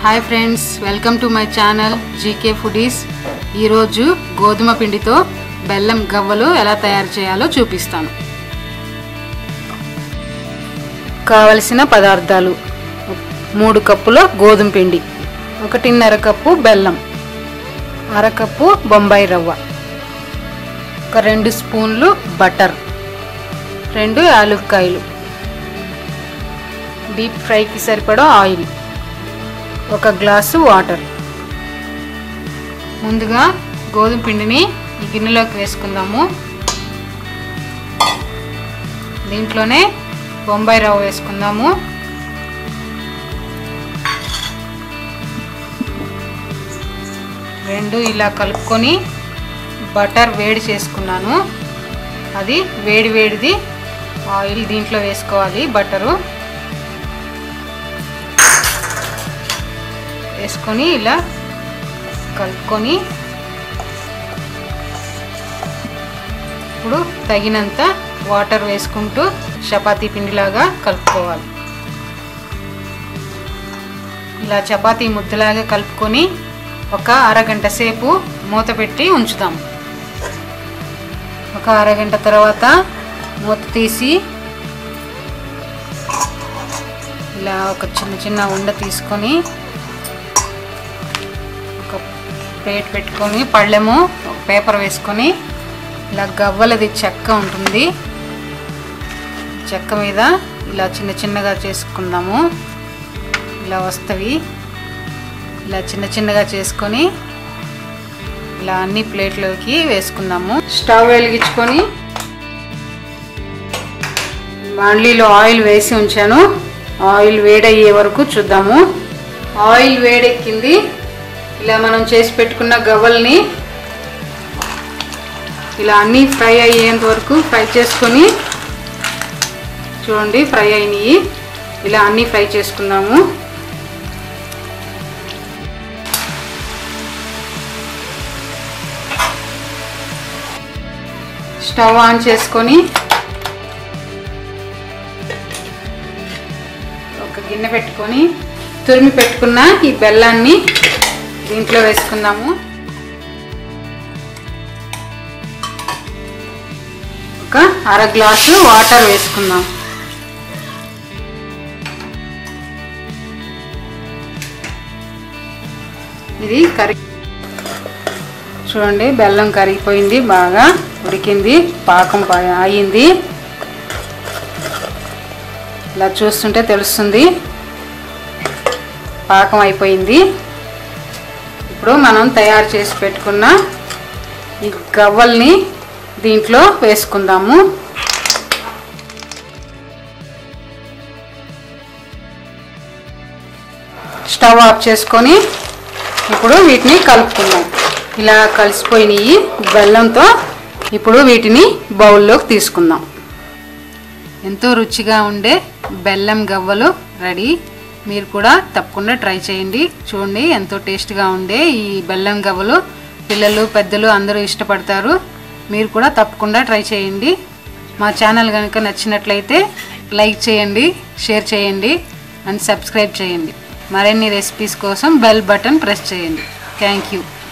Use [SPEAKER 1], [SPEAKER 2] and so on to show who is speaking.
[SPEAKER 1] hi friends welcome to my channel GK foodies ఈరోజు గోధుమ పిండితో బెల్లం గవ్వలు ఎలా తయారు చేయాలో చూపిస్తాను కావలసిన పదార్థాలు మూడు కప్పుల గోధుమ పిండి ఒకటిన్నర కప్పు బెల్లం అరకప్పు బొంబాయి రవ్వ ఒక రెండు స్పూన్లు బటర్ రెండు యాలుక్కాయలు డీప్ ఫ్రైకి సరిపడా ఆయిల్ ఒక గ్లాసు వాటర్ ముందుగా గోధుమ పిండిని ఈ గిన్నెలోకి వేసుకుందాము దీంట్లోనే బొంబాయి రవ్వ వేసుకుందాము రెండు ఇలా కలుపుకొని బటర్ వేడి చేసుకున్నాను అది వేడి వేడిది ఆయిల్ దీంట్లో వేసుకోవాలి బటరు వేసుకొని ఇలా కలుపుకొని ఇప్పుడు తగినంత వాటర్ వేసుకుంటూ చపాతీ పిండిలాగా కలుపుకోవాలి ఇలా చపాతీ ముద్దలాగా కలుపుకొని ఒక అరగంట సేపు మూత పెట్టి ఉంచుదాం ఒక అరగంట తర్వాత మూత తీసి ఇలా ఒక చిన్న చిన్న ఉండ తీసుకొని ఒక ప్లేట్ పెట్టుకొని పళ్ళెము ఒక పేపర్ వేసుకొని ఇలా గవ్వలది చెక్క ఉంటుంది చెక్క మీద ఇలా చిన్న చిన్నగా చేసుకుందాము ఇలా వస్తవి ఇలా చిన్న చిన్నగా చేసుకొని ఇలా అన్ని ప్లేట్లోకి వేసుకుందాము స్టవ్ వెలిగించుకొని బాండ్లీలో ఆయిల్ వేసి ఉంచాను ఆయిల్ వేడయ్యే వరకు చూద్దాము ఆయిల్ వేడెక్కింది ఇలా మనం చేసి పెట్టుకున్న గవ్వల్ని ఇలా అన్నీ ఫ్రై అయ్యేంత వరకు ఫ్రై చేసుకొని చూడండి ఫ్రై అయినాయి ఇలా అన్నీ ఫ్రై చేసుకుందాము స్టవ్ ఆన్ చేసుకొని ఒక గిన్నె పెట్టుకొని తురిమి పెట్టుకున్న ఈ బెల్లాన్ని దీంట్లో వేసుకుందాము ఒక అర గ్లాసు వాటర్ వేసుకుందాం ఇది కరి చూడండి బెల్లం కరిగిపోయింది బాగా ఉడికింది పాకం పా- అయింది ఇలా చూస్తుంటే తెలుస్తుంది పాకం అయిపోయింది ఇప్పుడు మనం తయారు చేసి పెట్టుకున్న ఈ గవ్వల్ని దీంట్లో వేసుకుందాము స్టవ్ ఆఫ్ చేసుకొని ఇప్పుడు వీటిని కలుపుకుందాం ఇలా కలిసిపోయినాయి బెల్లంతో ఇప్పుడు వీటిని బౌల్లోకి తీసుకుందాం ఎంతో రుచిగా ఉండే బెల్లం గవ్వలు రెడీ మీరు కూడా తప్పకుండా ట్రై చేయండి చూడండి ఎంతో టేస్ట్గా ఉండే ఈ బెల్లం గవ్వలు పిల్లలు పెద్దలు అందరూ ఇష్టపడతారు మీరు కూడా తప్పకుండా ట్రై చేయండి మా ఛానల్ కనుక నచ్చినట్లయితే లైక్ చేయండి షేర్ చేయండి అండ్ సబ్స్క్రైబ్ చేయండి మరిన్ని రెసిపీస్ కోసం బెల్ బటన్ ప్రెస్ చేయండి థ్యాంక్ యూ